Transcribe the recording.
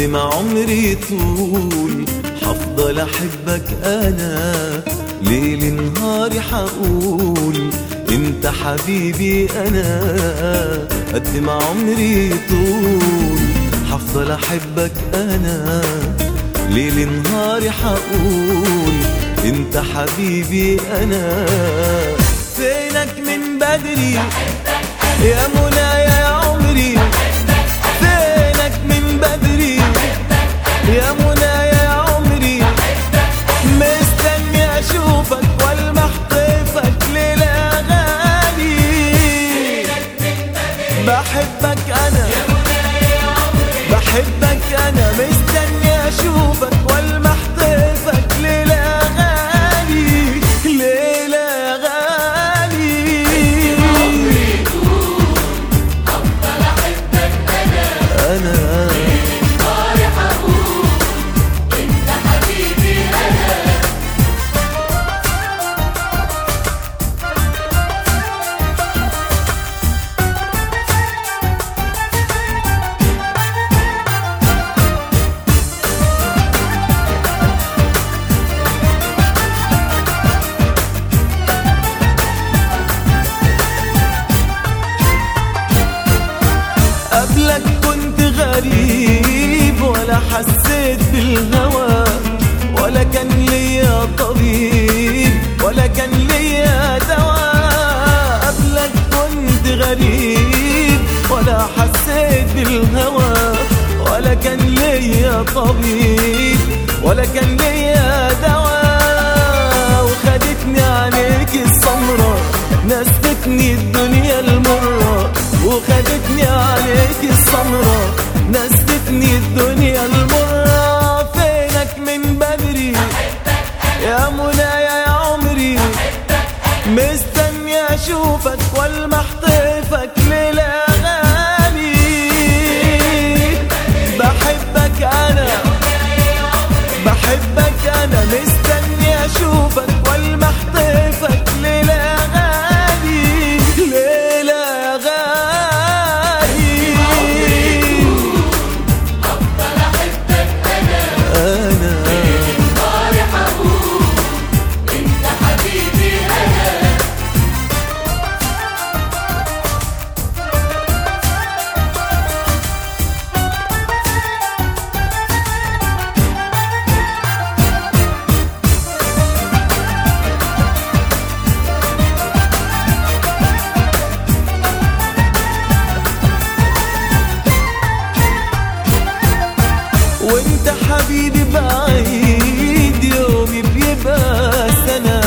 ما عمري طول حفضل احبك انا ليل نهاري حقول انت حبيبي انا قد ما عمري طول حفضل احبك انا ليل نهاري حقول انت حبيبي انا فينك من بدري يا منايا يا عمري فينك من بدري يا منايا يا عمري مستني اشوفك والمح طيفك للاغاني بحبك انا بحبك انا مستني اشوفك والمح طيفك للاغاني للاغاني انا قبلك كنت غريب ولا حسيت بالهوى ولا كان ليا طبيب ولا كان ليا دواء قبلك كنت غريب ولا حسيت بالهوى ولا كان ليا طبيب ولا كان ليا دواء وخدتني عليك السمرة نستني الدنيا المرة وخدتني عليك السمرة نستني الدنيا المرة فينك من بدري يا منايا يا عمري مستني اشوفك والمح طيفك للاغاني بحبك انا بحبك انا مستني اشوفك والمح طيفك للاغاني للاغاني انا وانت حبيبي بعيد يومي بيبقى سنة